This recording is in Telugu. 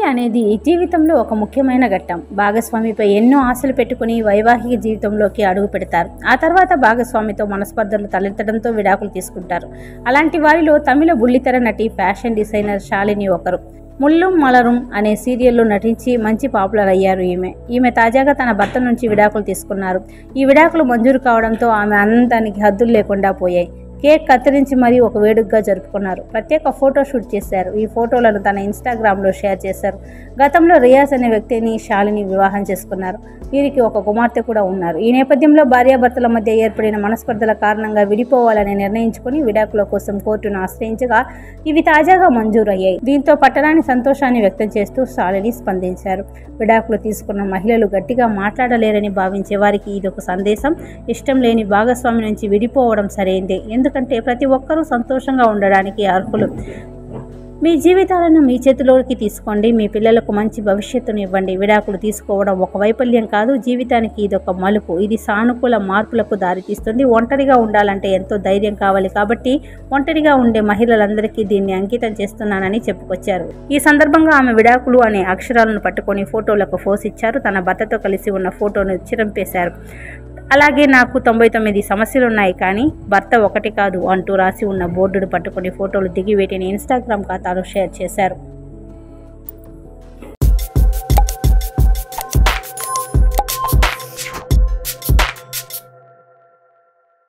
అనేది జీవితంలో ఒక ముఖ్యమైన ఘట్టం భాగస్వామిపై ఎన్నో ఆశలు పెట్టుకుని వైవాహిక జీవితంలోకి అడుగు పెడతారు ఆ తర్వాత భాగస్వామితో మనస్పర్ధలు తలెత్తడంతో విడాకులు తీసుకుంటారు అలాంటి వారిలో తమిళ బుల్లితెర నటి ఫ్యాషన్ డిజైనర్ శాలిని ఒకరు ముల్లుం మలరుం అనే సీరియల్లో నటించి మంచి పాపులర్ అయ్యారు ఈమె ఈమె తాజాగా తన భర్త నుంచి విడాకులు తీసుకున్నారు ఈ విడాకులు మంజూరు కావడంతో ఆమె ఆనందానికి హద్దులు లేకుండా పోయాయి కేక్ కత్తిరించి మరీ ఒక వేడుకగా జరుపుకున్నారు ప్రత్యేక ఫోటో షూట్ చేశారు ఈ ఫోటోలను తన ఇన్స్టాగ్రామ్లో షేర్ చేశారు గతంలో రియాజ్ అనే వ్యక్తిని శాలిని వివాహం చేసుకున్నారు వీరికి ఒక కుమార్తె కూడా ఉన్నారు ఈ నేపథ్యంలో భార్యాభర్తల మధ్య ఏర్పడిన మనస్పర్ధల కారణంగా విడిపోవాలని నిర్ణయించుకుని విడాకుల కోసం కోర్టును ఆశ్రయించగా ఇవి తాజాగా మంజూరు అయ్యాయి దీంతో పట్టరాని సంతోషాన్ని వ్యక్తం చేస్తూ శాలిని స్పందించారు విడాకులు తీసుకున్న మహిళలు గట్టిగా మాట్లాడలేరని భావించే వారికి ఇది ఒక సందేశం ఇష్టం లేని భాగస్వామి నుంచి విడిపోవడం సరైందే ఎందుకంటే ప్రతి ఒక్కరూ సంతోషంగా ఉండడానికి అర్హులు మీ జీవితాలను మీ చేతిలోకి తీసుకోండి మీ పిల్లలకు మంచి భవిష్యత్తును ఇవ్వండి విడాకులు తీసుకోవడం ఒక వైఫల్యం కాదు జీవితానికి ఇది ఒక మలుపు ఇది సానుకూల మార్పులకు దారితీస్తుంది ఒంటరిగా ఉండాలంటే ఎంతో ధైర్యం కావాలి కాబట్టి ఒంటరిగా ఉండే మహిళలందరికీ దీన్ని అంకితం చేస్తున్నానని చెప్పుకొచ్చారు ఈ సందర్భంగా ఆమె విడాకులు అనే అక్షరాలను పట్టుకొని ఫోటోలకు ఫోస్ ఇచ్చారు తన భర్తతో కలిసి ఉన్న ఫోటోను చిరంపేశారు అలాగే నాకు తొంభై తొమ్మిది సమస్యలు ఉన్నాయి కానీ భర్త ఒకటి కాదు అంటూ రాసి ఉన్న బోర్డును పట్టుకొని ఫోటోలు దిగి వీటిని ఇన్స్టాగ్రామ్ ఖాతాలో షేర్ చేశారు